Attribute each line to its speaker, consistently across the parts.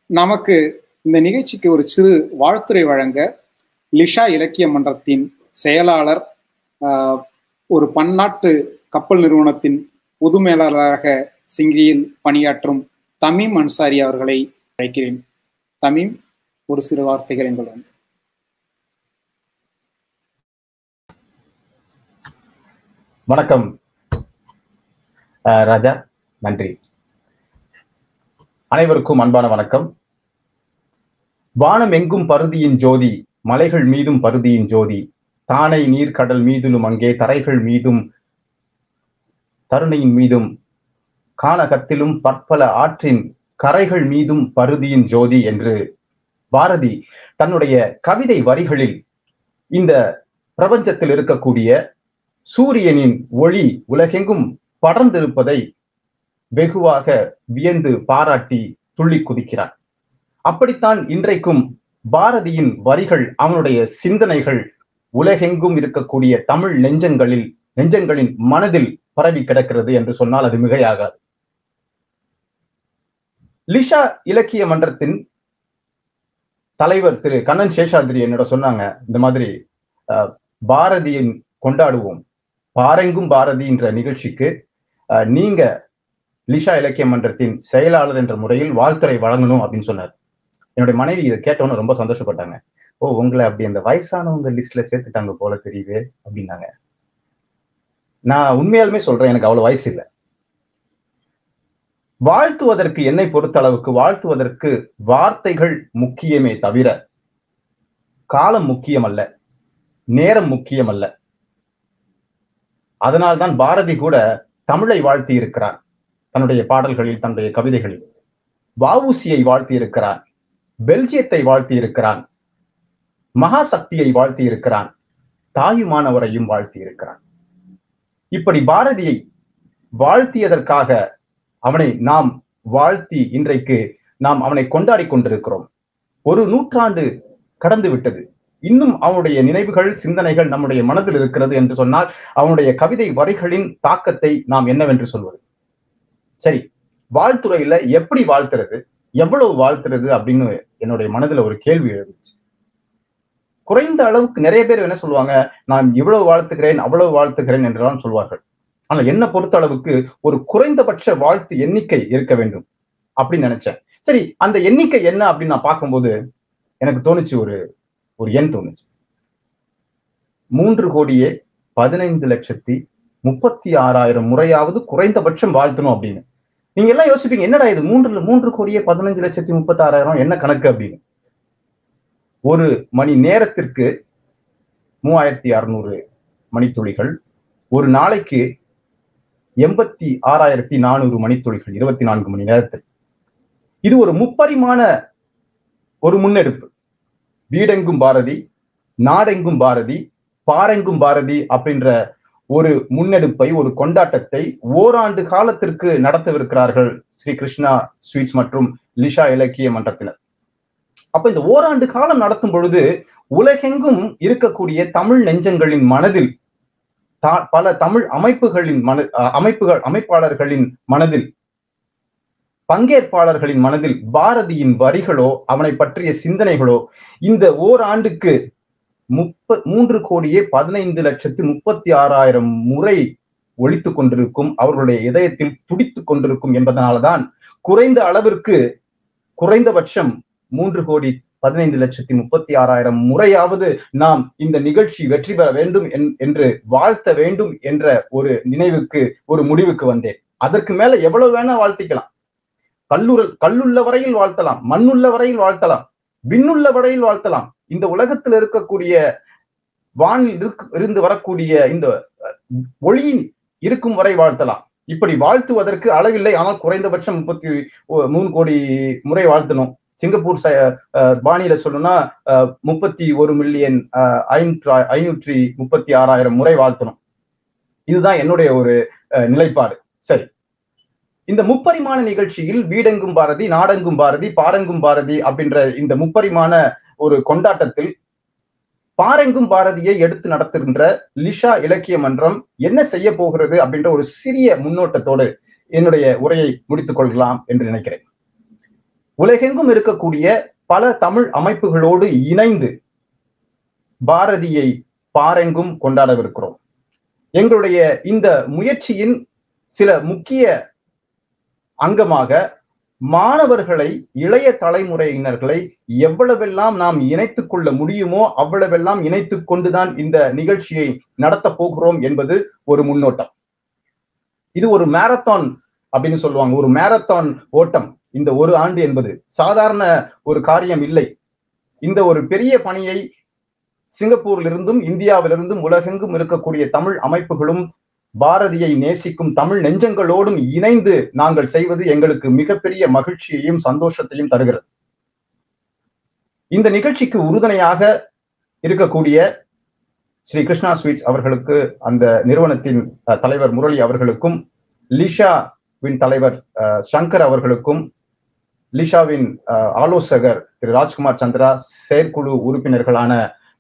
Speaker 1: நமக்கு இந்த நிகழ்ச்சிக்கு ஒரு சிறு வாழ்த்துரை வழங்க லிஷா இலக்கிய மன்றத்தின் செயலாளர் ஆஹ், ஒரு பன்னாட்டு கப்பல் நிறுவனத்தின் பொது மேலாளராக சிங்கியில் பணியாற்றும் தமீம் அன்சாரி அவர்களை அழைக்கிறேன் தமீம் ஒரு சிறு வார்த்தைகள் எங்களுடன்
Speaker 2: வணக்கம் அஹ், ராஜா நன்றி அனைவருக்கும் அன்பான வணக்கம் வானம் எங்கும் பருதியின் ஜோதி மலைகள் மீதும் பருதியின் ஜோதி தானை நீர் கடல் மீதிலும் அங்கே தரைகள் மீதும் தருணையின் மீதும் கானகத்திலும் பற்பல ஆற்றின் கரைகள் மீதும் பருதியின் ஜோதி என்று பாரதி தன்னுடைய கவிதை வரிகளில் இந்த பிரபஞ்சத்தில் இருக்கக்கூடிய சூரியனின் ஒளி உலகெங்கும் படர்ந்திருப்பதை வெகுவாக வியந்து பாராட்டி துள்ளி குதிக்கிறார் அப்படித்தான் இன்றைக்கும் பாரதியின் வரிகள் அவனுடைய சிந்தனைகள் உலகெங்கும் இருக்கக்கூடிய தமிழ் நெஞ்சங்களில் நெஞ்சங்களின் மனதில் பரவி கிடக்கிறது என்று சொன்னால் அது மிகையாகாது லிஷா இலக்கிய மன்றத்தின் தலைவர் திரு கண்ணன் சேஷாத்ரி என்னோட சொன்னாங்க இந்த மாதிரி அஹ், பாரதியின் கொண்டாடுவோம் பாரெங்கும் பாரதி என்ற நிகழ்ச்சிக்கு அஹ், நீங்க லிஷா இலக்கிய மன்றத்தின் செயலாளர் என்ற முறையில் வாழ்த்துறை வழங்கணும் அப்படின்னு சொன்னார் என்னுடைய மனைவி இதை கேட்டோன்னு ரொம்ப சந்தோஷப்பட்டாங்க ஓ உங்களை அப்படி அந்த வயசானவங்க லிஸ்ட்ல சேர்த்துட்டாங்க போல தெரியுது அப்படின்னாங்க நான் உண்மையாலுமே சொல்றேன் எனக்கு அவ்வளவு வயசு இல்லை வாழ்த்துவதற்கு என்னை பொறுத்த அளவுக்கு வாழ்த்துவதற்கு வார்த்தைகள் முக்கியமே தவிர காலம் முக்கியம் அல்ல நேரம் முக்கியம் அல்ல அதனால்தான் பாரதி கூட தமிழை வாழ்த்தி இருக்கிறார் தன்னுடைய பாடல்களில் தன்னுடைய கவிதைகளில் வஉசியை வாழ்த்தி இருக்கிறான் பெல்ஜியத்தை வாழ்த்தி இருக்கிறான் மகாசக்தியை வாழ்த்தி இருக்கிறான் தாயுமானவரையும் வாழ்த்தி இருக்கிறான் இப்படி பாரதியை வாழ்த்தியதற்காக அவனை நாம் வாழ்த்தி இன்றைக்கு நாம் அவனை கொண்டாடி கொண்டிருக்கிறோம் ஒரு நூற்றாண்டு கடந்து விட்டது இன்னும் அவனுடைய நினைவுகள் சிந்தனைகள் நம்முடைய மனதில் இருக்கிறது என்று சொன்னால் அவனுடைய கவிதை வரிகளின் தாக்கத்தை நாம் என்னவென்று சொல்வது சரி வாழ்த்துறையில எப்படி வாழ்த்துறது எவ்வளவு வாழ்த்துறது அப்படின்னு என்னுடைய மனதுல ஒரு கேள்வி எழுந்துச்சு குறைந்த அளவுக்கு நிறைய பேர் என்ன சொல்லுவாங்க நான் இவ்வளவு வாழ்த்துகிறேன் அவ்வளவு வாழ்த்துகிறேன் என்றெல்லாம் சொல்வார்கள் ஆனா என்ன பொறுத்த அளவுக்கு ஒரு குறைந்தபட்ச வாழ்த்து எண்ணிக்கை இருக்க வேண்டும் அப்படின்னு நினைச்சேன் சரி அந்த எண்ணிக்கை என்ன அப்படின்னு நான் பார்க்கும்போது எனக்கு தோணுச்சு ஒரு ஒரு எண் தோணுச்சு மூன்று கோடியே பதினைந்து லட்சத்தி முப்பத்தி ஆறாயிரம் முறையாவது குறைந்தபட்சம் வாழ்த்தணும் அப்படின்னு நீங்க எல்லாம் யோசிப்பீங்க என்னடா இது மூன்று மூன்று கோடியே பதினைஞ்சு லட்சத்தி முப்பத்தி ஆறாயிரம் என்ன கணக்கு அப்படின்னு ஒரு மணி நேரத்திற்கு மூவாயிரத்தி அறுநூறு மணித்துளிகள் ஒரு நாளைக்கு எண்பத்தி ஆறாயிரத்தி நானூறு மணித்துளிகள் இருபத்தி நான்கு மணி நேரத்தில் இது ஒரு முப்பரிமாண ஒரு முன்னெடுப்பு வீடெங்கும் பாரதி நாடெங்கும் பாரதி பாரெங்கும் பாரதி அப்படின்ற ஒரு முன்னெடுப்பை ஒரு கொண்டாட்டத்தை ஓராண்டு காலத்திற்கு நடத்தவிருக்கிறார்கள் ஸ்ரீ கிருஷ்ணா ஸ்வீட்ஸ் மற்றும் லிஷா இலக்கிய மன்றத்தினர் அப்ப இந்த ஓராண்டு காலம் நடத்தும் பொழுது உலகெங்கும் இருக்கக்கூடிய தமிழ் நெஞ்சங்களின் மனதில் தா- பல தமிழ் அமைப்புகளின் மன அஹ் அமைப்புகள் அமைப்பாளர்களின் மனதில் பங்கேற்பாளர்களின் மனதில் பாரதியின் வரிகளோ அவனை பற்றிய சிந்தனைகளோ இந்த ஓராண்டுக்கு முப்ப மூன்று கோடியே பதினைந்து லட்சத்து முப்பத்தி ஆறாயிரம் முறை ஒழித்துக் கொண்டிருக்கும் அவர்களுடைய இதயத்தில் துடித்துக் கொண்டிருக்கும் என்பதனால்தான் குறைந்த அளவிற்கு குறைந்தபட்சம் மூன்று கோடி பதினைந்து லட்சத்தி முப்பத்தி ஆறாயிரம் முறையாவது நாம் இந்த நிகழ்ச்சி வெற்றி பெற வேண்டும் என்- என்று வாழ்த்த வேண்டும் என்ற ஒரு நினைவுக்கு ஒரு முடிவுக்கு வந்தேன் அதற்கு மேல எவ்வளவு வேணா வாழ்த்திக்கலாம் கல்லுரல் கல்லுள்ள வரையில் வாழ்த்தலாம் மண்ணுள்ள வரையில் வாழ்த்தலாம் விண்ணுள்ள வரையில் வாழ்த்தலாம் இந்த உலகத்தில் இருக்கக்கூடிய வானில் இருக்கு- இருந்து வரக்கூடிய இந்த அஹ், ஒளியின் இருக்கும் வரை வாழ்த்தலாம் இப்படி வாழ்த்துவதற்கு அளவில்லை ஆனால் குறைந்தபட்சம் முப்பத்தி ஒ- மூணு கோடி முறை வாழ்த்தணும் சிங்கப்பூர் ச- அஹ், பாணியில சொல்லணும்னா அஹ், முப்பத்தி ஒரு மில்லியன் ஐநூற்று ஐநூற்றி முப்பத்தி ஆறாயிரம் முறை வாழ்த்தணும் இதுதான் என்னுடைய ஒரு அஹ், நிலைப்பாடு சரி இந்த முப்பரிமாண நிகழ்ச்சியில் வீடெங்கும் பாரதி நாடெங்கும் பாரதி பாரெங்கும் பாரதி அப்படின்ற இந்த முப்பரிமாண ஒரு கொண்டாட்டத்தில் பாரெங்கும் பாரதியை எடுத்து நடத்துகின்ற லிஷா இலக்கிய மன்றம் என்ன செய்ய போகிறது அப்படின்ற ஒரு சிறிய முன்னோட்டத்தோடு என்னுடைய உரையை முடித்துக் கொள்ளலாம் என்று நினைக்கிறேன் உலகெங்கும் இருக்கக்கூடிய பல தமிழ் அமைப்புகளோடு இணைந்து பாரதியை பாரெங்கும் கொண்டாடவிருக்கிறோம் எங்களுடைய இந்த முயற்சியின் சில முக்கிய அங்கமாக மாணவர்களை இளைய தலைமுறையினர்களை எவ்வளவெல்லாம் நாம் இணைத்துக் கொள்ள முடியுமோ அவ்வளவெல்லாம் இணைத்துக் கொண்டுதான் இந்த நிகழ்ச்சியை நடத்த போகிறோம் என்பது ஒரு முன்னோட்டம் இது ஒரு மேரத்தான் அப்படின்னு சொல்லுவாங்க ஒரு மேரத்தான் ஓட்டம் இந்த ஒரு ஆண்டு என்பது சாதாரண ஒரு காரியம் இல்லை இந்த ஒரு பெரிய பணியை சிங்கப்பூரிலிருந்தும் இந்தியாவிலிருந்தும் உலகெங்கும் இருக்கக்கூடிய தமிழ் அமைப்புகளும் பாரதியை நேசிக்கும் தமிழ் நெஞ்சங்களோடும் இணைந்து நாங்கள் செய்வது எங்களுக்கு மிகப்பெரிய மகிழ்ச்சியையும் சந்தோஷத்தையும் தருகிறது இந்த நிகழ்ச்சிக்கு உறுதுணையாக இருக்கக்கூடிய ஸ்ரீ கிருஷ்ணா ஸ்வீட்ஸ் அவர்களுக்கு அந்த நிறுவனத்தின் தலைவர் முரளி அவர்களுக்கும் லிஷாவின் தலைவர் சங்கர் அவர்களுக்கும் லிஷாவின் ஆலோசகர் திரு ராஜ்குமார் சந்திரா செயற்குழு உறுப்பினர்களான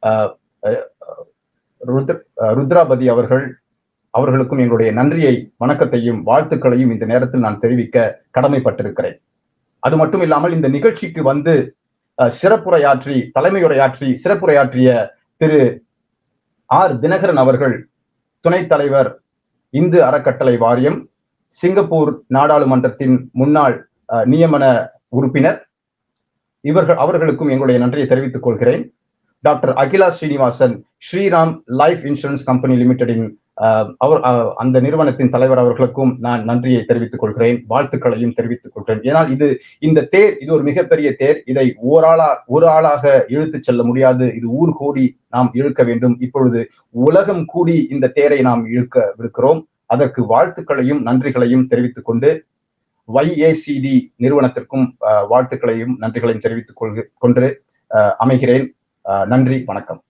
Speaker 2: ருத்ராபதி அவர்கள் அவர்களுக்கும் எங்களுடைய நன்றியை வணக்கத்தையும் வாழ்த்துக்களையும் இந்த நேரத்தில் நான் தெரிவிக்க கடமைப்பட்டிருக்கிறேன் அது மட்டும் இல்லாமல் இந்த நிகழ்ச்சிக்கு வந்து சிறப்புரையாற்றி தலைமையுரையாற்றி சிறப்புரையாற்றிய திரு ஆர் தினகரன் அவர்கள் துணைத் தலைவர் இந்து அறக்கட்டளை வாரியம் சிங்கப்பூர் நாடாளுமன்றத்தின் முன்னாள் நியமன உறுப்பினர் இவர்கள் அவர்களுக்கும் எங்களுடைய நன்றியை தெரிவித்துக் கொள்கிறேன் doctor Akila Srinivasan Sriram life insurance company லிமிடெடின் அவர் அந்த நிறுவனத்தின் தலைவர் அவர்களுக்கும் நான் நன்றியை தெரிவித்துக் கொள்கிறேன் வாழ்த்துக்களையும் தெரிவித்துக் கொள்கிறேன் ஏனால் இது இந்த தேர் இது ஒரு மிகப்பெரிய தேர் இதை ஓராளா ஒரு ஆளாக இழுத்து செல்ல முடியாது இது ஊர் கூடி நாம் இழுக்க வேண்டும் இப்பொழுது உலகம் கூடி இந்த தேரை நாம் இழுக்கவிருக்கிறோம் அதற்கு வாழ்த்துக்களையும் நன்றிகளையும் தெரிவித்துக் கொண்டு YACD நிறுவனத்திற்கும் வாழ்த்துக்களையும் நன்றிகளையும் தெரிவித்துக் கொள்க கொண்டு அமைகிறேன் நன்றி வணக்கம்